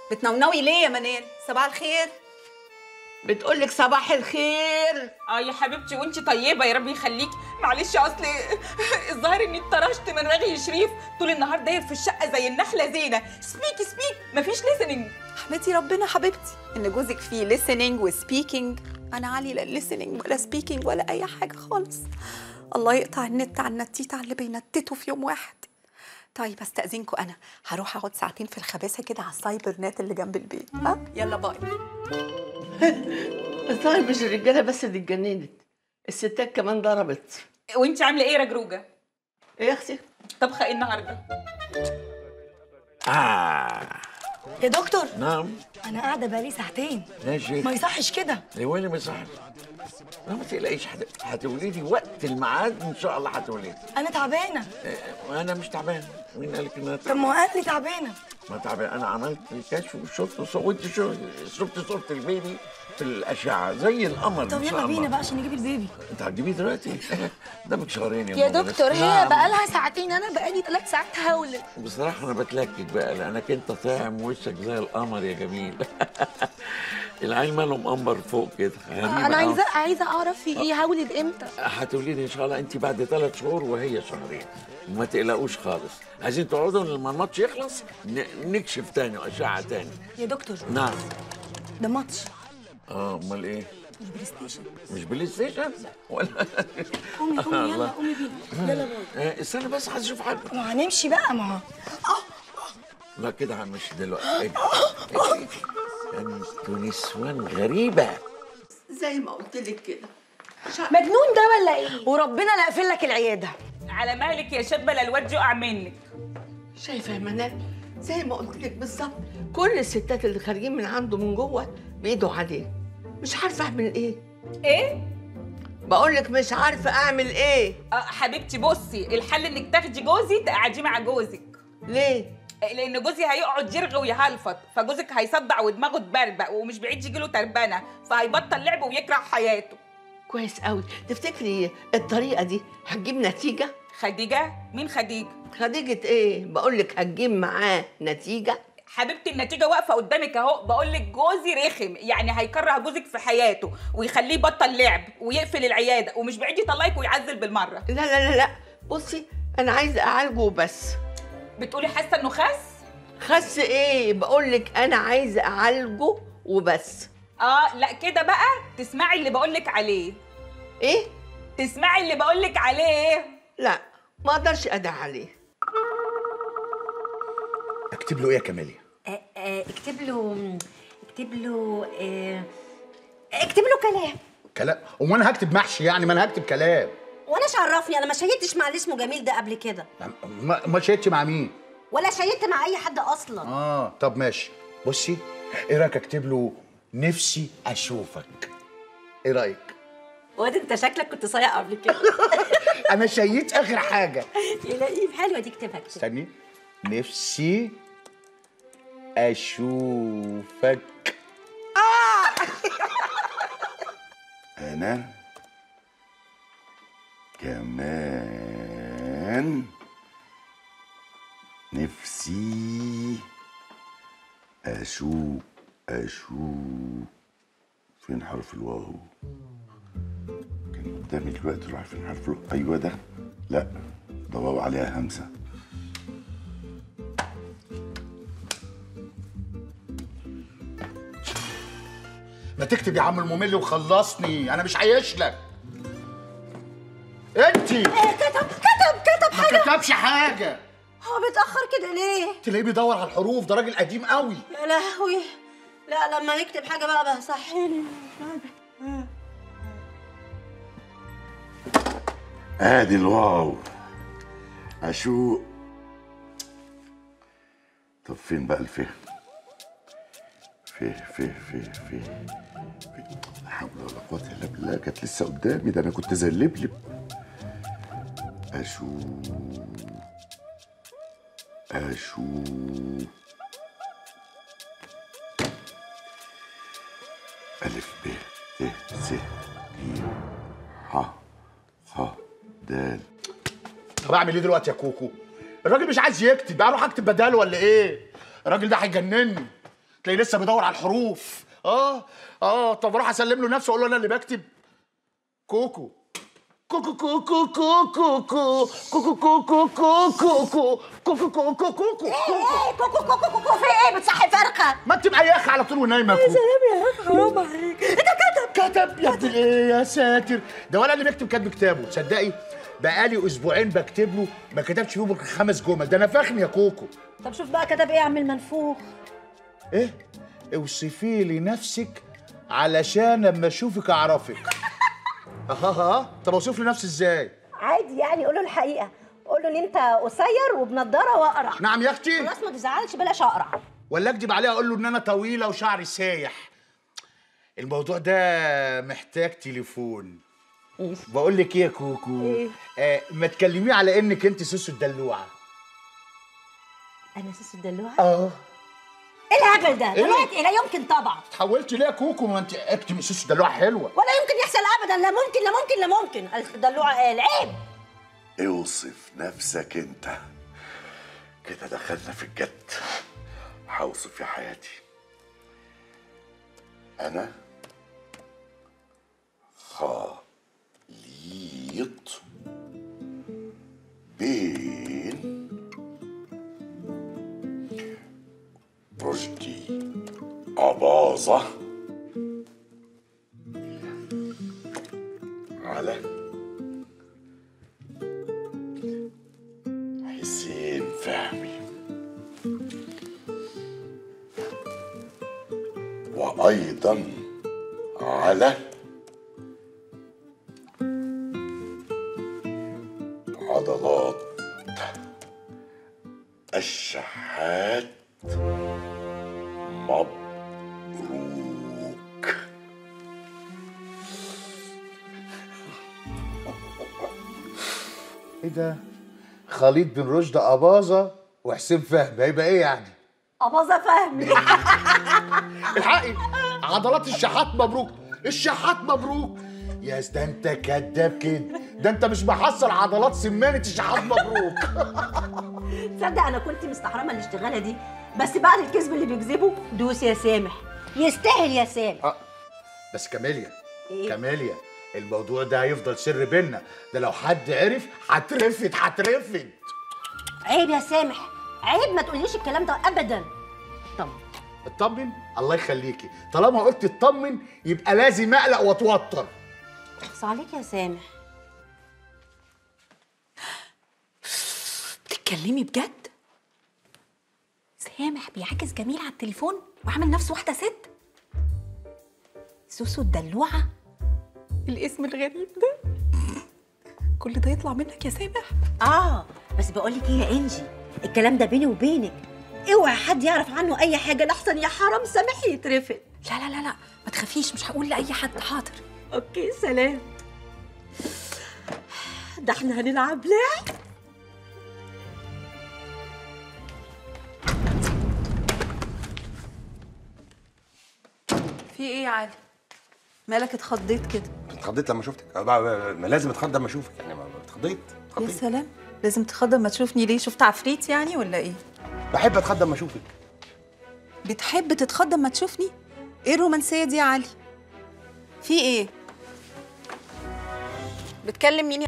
بتنونوي ليه يا منال صباح الخير بتقولك صباح الخير اه يا حبيبتي وانت طيبه يا رب يخليكي معلش اصل الظاهر اني اتطرشت من رغي شريف طول النهار داير في الشقه زي النحله زينه سبيك سبيك مفيش ليسننج حبيبتي ربنا حبيبتي ان جوزك فيه listening وسبيكينج انا علي لا listening ولا سبيكينج ولا اي حاجه خالص الله يقطع النت على النتيت على اللي بينتتوا في يوم واحد طيب استاذنكم انا هروح اقعد ساعتين في الخباثه كده على السايبر نت اللي جنب البيت ها يلا باي الظاهر مش الرجاله بس اللي اتجننت الستات كمان ضربت وانت عامله ايه يا رجروجه ايه يا اختي طبخه ايه النهارده آه يا دكتور نعم انا قاعده بقالي ساعتين ماشي ما يصحش كده ايه وين ما صح لا ما تقلقيش هت- هتولدي وقت الميعاد ان شاء الله هتولدي انا تعبانه إيه، وانا مش تعبان مين قال لك ان انا طب تعبان؟ ما هو قال لي تعبانه ما تعبان انا عملت كشف وشفت وص- وانت شو شفت صوره البيبي في الاشعه زي القمر طب ان شاء يلا بينا الله بقى عشان نجيب البيبي انت هتجيبيه دلوقتي قدامك شهرين يا يا ماما دكتور لسه. هي نعم. بقالها ساعتين انا بقالي ثلاث ساعات هولد بصراحة أنا بتلكك بقى لأنك أنت طاعم وشك زي القمر يا جميل العيل ماله مقمر فوق كده غريبة انا أوي. عايزه عايزه اعرف في ايه هولد امتى هتولدي ان شاء الله انت بعد ثلاث شهور وهي شهرين وما تقلقوش خالص عايزين تقعدوا لما الماتش يخلص ن- نكشف تاني واشعه تاني يا دكتور نعم ده ماتش اه امال ايه مش بلاي ستيشن مش بلاي ستيشن ولا قومي قومي يلا الله. قومي بينا يلا باي آه، استنى بس عايز اشوف حاجه ما هنمشي بقى ما هو لا كده مش دلوقتي إيه ده؟ إيه ده؟ انتوا نسوان غريبه زي ما قلت لك كده مجنون ده ولا ايه وربنا لا قافل لك العياده على مهلك يا شابه لا الواد يقع منك شايفه يا منال زي ما قلت لك بالظبط كل الستات اللي خارجين من عنده من جوه بيدوا عليه مش عارفه اعمل ايه ايه بقول لك مش عارفه اعمل ايه آه حبيبتي بصي الحل انك تاخدي جوزي تقعديه مع جوزك ليه لان جوزي هيقعد يرغي ويهلفط فجوزك هيصدع ودماغه تبربق ومش بعيد يجيله تربنه فهيبطل لعب ويكره حياته كويس قوي تفتكري الطريقه دي هتجيب نتيجه خديجه مين خديجه خديجه ايه بقول لك هتجيب معاه نتيجه حبيبتي النتيجه واقفه قدامك اهو بقول لك جوزي رخم يعني هيكره جوزك في حياته ويخليه يبطل لعب ويقفل العياده ومش بعيد يطلقك ويعزل بالمره لا لا لا لا بصي انا عايزه اعالجه بس بتقولي حاسه انه خس خس ايه بقول لك انا عايزه اعالجه وبس اه لا كده بقى تسمعي اللي بقول لك عليه ايه تسمعي اللي بقول لك عليه لا ما اقدرش ادعي عليه اكتب له ايه يا كاميليا آه، آه، اكتب له اكتب له آه، اكتب له كلام كلام هو انا هكتب محشي يعني ما انا هكتب كلام وانا عرفني انا ما شيدتش مع اللي اسمه جميل ده قبل كده ما ما شيتش مع مين ولا شيدت مع اي حد اصلا اه طب ماشي بصي ايه رايك اكتب له نفسي اشوفك ايه رايك واد انت شكلك كنت صايع قبل كده انا شيت اخر حاجه يلاقيه حلوه دي اكتبها كده استني نفسي اشوفك انا كمان نفسي اشوف اشوف فين حرف الواو كان قدامي دلوقتي راح فين حرف الواو ايوه ده لا ده واو عليها همسه ما تكتب يا عم الممل وخلصني انا مش عايش لك انت كتب كتب كتب ما كتبش حاجه هو بيتاخر كده ليه تلاقيه بيدور على الحروف ده راجل قديم قوي يا لهوي لا لما يكتب حاجه بقى بقى صحيني ادي الواو اشوق طب فين بقى الفه فه فه فه فه فه. لا حول ولا قوة إلا بالله كانت لسه قدامي ده أنا كنت زي اللبلب أشوف أشوف ألف ب ت س ج ح خ د طب اعمل ايه دلوقتي يا كوكو الراجل مش عايز يكتب اروح اكتب بداله ولا ايه الراجل ده هيجنني تلاقيه لسه بيدور على الحروف اه اه طب اروح اسلم له نفسي واقول له انا اللي بكتب كوكو كوكو كوكو كوكو كوكو كوكو كوكو كوكو كوكو كوكو كوكو كوكو ايه كوكو كوكو كوكو في ايه بتصحي فرخه ما انت معيخه على طول ونايمه يا سلام يا اخي حرام عليك انت كتب كتب يا ابن الايه يا ساتر ده ولا اللي بيكتب كاتب كتابه تصدقي بقالي اسبوعين بكتب له ما كتبش فيهم غير خمس جمل ده نفخني يا كوكو طب شوف بقى كتب ايه يا عم المنفوخ ايه اوصفي لي نفسك علشان لما اشوفك اعرفك اها طب اوصف لي نفسي ازاي عادي يعني قول له الحقيقه قول له ان انت قصير وبنضاره واقرع نعم يا اختي خلاص ما تزعلش بلاش اقرع ولا اكدب عليها اقول له ان انا طويله وشعري سايح الموضوع ده محتاج تليفون بقول لك ايه يا كوكو إيه؟ آه ما تكلميه على انك انت سوسو الدلوعه انا سيس الدلوعه اه ايه الهبل ده إيه؟ دلوقتي لا يمكن طبعا تحولتي ليه يا كوكو ما انت اكتبي سوسو الدلوعه حلوه ولا يمكن يحصل ابدا لا ممكن لا ممكن لا ممكن الدلوعه قال عيب اوصف نفسك انت كده دخلنا في الجد هوصف يا حياتي انا خليط بين رشدي أباظة على حسين فهمي وأيضا على عضلات الشحات مبروك ايه ده خليط بين رشدي اباظه وحسين فهمي هيبقى ايه يعني اباظه فهمي الحقي عضلات الشحات مبروك الشحات مبروك يا ده انت كداب كده ده انت مش محصل عضلات سمانه الشحات مبروك تصدق انا كنت مستحرمه الاشتغاله دي بس بعد الكذب اللي بيكذبه دوس يا سامح يستاهل يا سامح آه، بس كاميليا إيه؟ كاميليا الموضوع ده هيفضل سر بينا ده لو حد عرف هترفد هترفد عيب يا سامح عيب ما تقوليش الكلام ده ابدا طب اطمن الله يخليكي طالما قلت اطمن يبقى لازم اقلق واتوتر اخص عليك يا سامح بتتكلمي بجد سامح بيعاكس جميل على التليفون وعامل نفسه واحده ست سوسو الدلوعه الاسم الغريب ده كل ده يطلع منك يا سامح اه بس بقول لك ايه يا انجي الكلام ده بيني وبينك اوعى حد يعرف عنه اي حاجه لحسن يا حرام سامح يترفد لا لا لا لا ما تخافيش مش هقول لاي حد حاضر اوكي سلام ده احنا هنلعب لعب في ايه يا علي مالك اتخضيت كده اتخضيت لما شفتك أه بقى- ما لازم اتخض لما اشوفك يعني ما- ما- اتخضيت يا اتخضيت سلام لازم تخض ما تشوفني ليه شفت عفريت يعني ولا ايه بحب اتخض لما اشوفك بتحب تتخض ما تشوفني ايه الرومانسيه دي يا علي في ايه بتكلم مين